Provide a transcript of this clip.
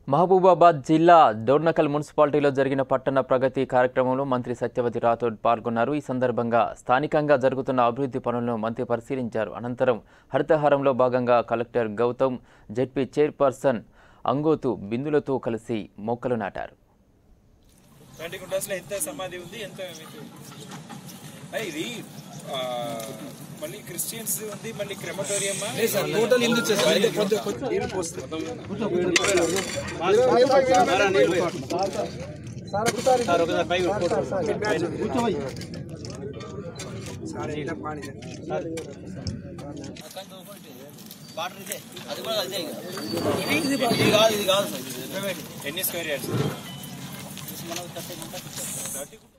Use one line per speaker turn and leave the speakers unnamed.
మహబూబాబాద్ జిల్లా డోర్నకల్ మున్సిపాలిటీలో జరిగిన పట్టణ ప్రగతి కార్యక్రమంలో మంత్రి సత్యవతి రాథోడ్ పాల్గొన్నారు ఈ సందర్భంగా స్థానికంగా జరుగుతున్న అభివృద్ధి పనులను మంత్రి పరిశీలించారు అనంతరం హరితహారంలో భాగంగా collector Gautam ZP chairperson Angothu బిందులతో కలిసి మొక్కలు నాటారు
ట్వంటీ కుంటాస్లో ఎంత సమాధి ఉంది ఎంత మీకు అయ్ ఇది ఆ, మళ్ళీ క్రిస్టియన్స్ ఉంది మళ్ళీ క్రెమటోరియం టోటల్ హిందూ ఎన్ని స్క్వేర్ యార్డ్స్ థర్టీ